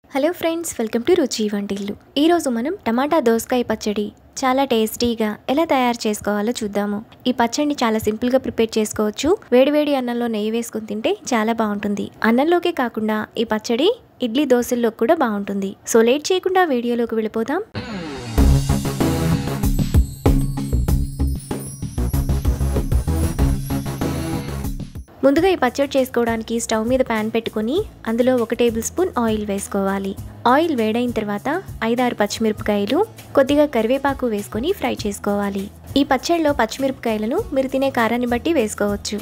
hello friends welcome to రుచి వంటిల్లు ఈరోజు మనం టమాటా దోసకాయ పచ్చడి చాలా టేస్టీగా ఎలా తయారు చేసుకోవాలో చూద్దాము ఈ పచ్చడిని చాలా సింపుల్గా ప్రిపేర్ చేసుకోవచ్చు వేడివేడి అన్నంలో నెయ్యి వేసుకొని తింటే చాలా బాగుంటుంది అన్నంలోకే కాకుండా ఈ పచ్చడి ఇడ్లీ దోశల్లో కూడా బాగుంటుంది సో లేట్ చేయకుండా వీడియోలోకి వెళ్ళిపోదాం ముందుగా ఈ పచ్చడి చేసుకోవడానికి స్టవ్ మీద ప్యాన్ పెట్టుకొని అందులో ఒక టేబుల్ స్పూన్ ఆయిల్ వేసుకోవాలి ఆయిల్ వేడైన తర్వాత ఐదారు పచ్చిమిరపకాయలు కొద్దిగా కరివేపాకు వేసుకొని ఫ్రై చేసుకోవాలి ఈ పచ్చడిలో పచ్చిమిరపకాయలను మీరు తినే కారాన్ని బట్టి వేసుకోవచ్చు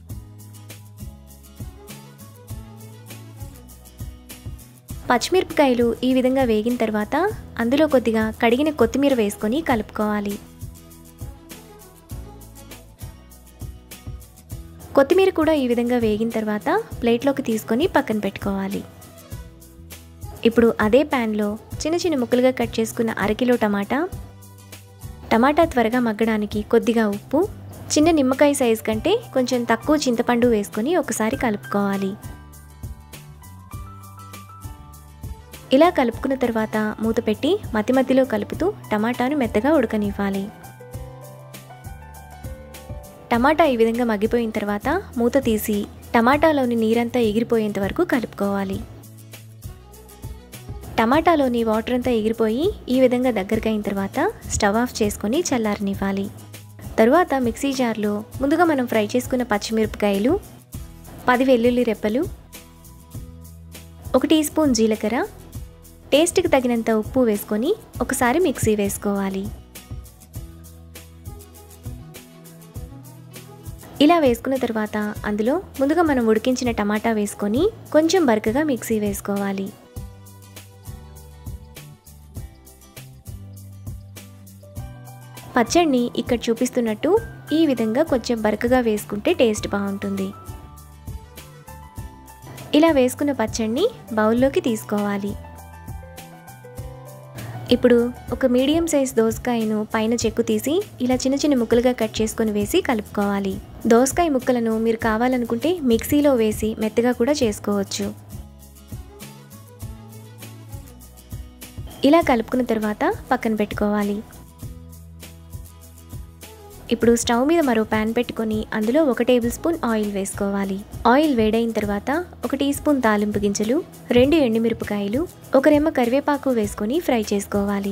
పచ్చిమిరపకాయలు ఈ విధంగా వేగిన తర్వాత అందులో కొద్దిగా కడిగిన కొత్తిమీర వేసుకొని కలుపుకోవాలి కొత్తిమీర కూడా ఈ విధంగా వేగిన తర్వాత ప్లేట్లోకి తీసుకొని పక్కన పెట్టుకోవాలి ఇప్పుడు అదే ప్యాన్లో చిన్న చిన్న ముక్కలుగా కట్ చేసుకున్న అరకిలో టమాటా టమాటా త్వరగా మగ్గడానికి కొద్దిగా ఉప్పు చిన్న నిమ్మకాయ సైజ్ కంటే కొంచెం తక్కువ చింతపండు వేసుకొని ఒకసారి కలుపుకోవాలి ఇలా కలుపుకున్న తర్వాత మూత పెట్టి మధ్య మధ్యలో కలుపుతూ టమాటాను మెత్తగా ఉడకనివ్వాలి టమాటా ఈ విధంగా మగ్గిపోయిన తర్వాత మూత తీసి టమాటాలోని నీరంతా ఎగిరిపోయేంత వరకు కలుపుకోవాలి టమాటాలోని వాటర్ అంతా ఎగిరిపోయి ఈ విధంగా దగ్గరకు అయిన తర్వాత స్టవ్ ఆఫ్ చేసుకొని చల్లారనివ్వాలి తరువాత మిక్సీ జార్లో ముందుగా మనం ఫ్రై చేసుకున్న పచ్చిమిరపకాయలు పది వెల్లుల్లి రెప్పలు ఒక టీ స్పూన్ జీలకర్ర టేస్ట్కి తగినంత ఉప్పు వేసుకొని ఒకసారి మిక్సీ వేసుకోవాలి ఇలా వేసుకున్న తర్వాత అందులో ముందుగా మనం ఉడికించిన టమాటా వేసుకొని కొంచెం బరకగా మిక్సీ వేసుకోవాలి పచ్చడిని ఇక్కడ చూపిస్తున్నట్టు ఈ విధంగా కొంచెం బరకగా వేసుకుంటే టేస్ట్ బాగుంటుంది ఇలా వేసుకున్న పచ్చడిని బౌల్లోకి తీసుకోవాలి ఇప్పుడు ఒక మీడియం సైజ్ దోసకాయను పైన చెక్కు తీసి ఇలా చిన్న చిన్న ముక్కలుగా కట్ చేసుకొని వేసి కలుపుకోవాలి దోసకాయ ముక్కలను మీరు కావాలనుకుంటే మిక్సీలో వేసి మెత్తగా కూడా చేసుకోవచ్చు ఇలా కలుపుకున్న తర్వాత పక్కన పెట్టుకోవాలి ఇప్పుడు స్టవ్ మీద మరో ప్యాన్ పెట్టుకొని అందులో ఒక టేబుల్ స్పూన్ ఆయిల్ వేసుకోవాలి ఆయిల్ వేడైన తర్వాత ఒక టీ స్పూన్ తాలింపు గింజలు రెండు ఎండుమిరపకాయలు ఒక రెమ్మ కరివేపాకు వేసుకొని ఫ్రై చేసుకోవాలి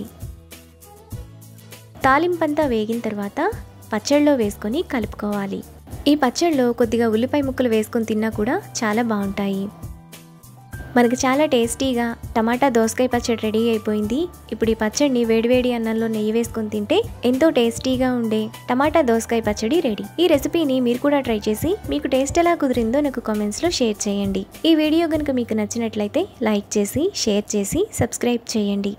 తాలింపంతా వేగిన తర్వాత పచ్చళ్ళలో వేసుకొని కలుపుకోవాలి ఈ పచ్చళ్ళలో కొద్దిగా ఉల్లిపాయ ముక్కలు వేసుకొని తిన్నా కూడా చాలా బాగుంటాయి మనకు చాలా టేస్టీగా టమాటా దోసకాయ పచ్చడి రెడీ అయిపోయింది ఇప్పుడు ఈ పచ్చడిని వేడివేడి అన్నంలో నెయ్యి వేసుకొని తింటే ఎంతో టేస్టీగా ఉండే టమాటా దోసకాయ పచ్చడి రెడీ ఈ రెసిపీని మీరు కూడా ట్రై చేసి మీకు టేస్ట్ ఎలా కుదిరిందో నాకు కామెంట్స్లో షేర్ చేయండి ఈ వీడియో కనుక మీకు నచ్చినట్లయితే లైక్ చేసి షేర్ చేసి సబ్స్క్రైబ్ చేయండి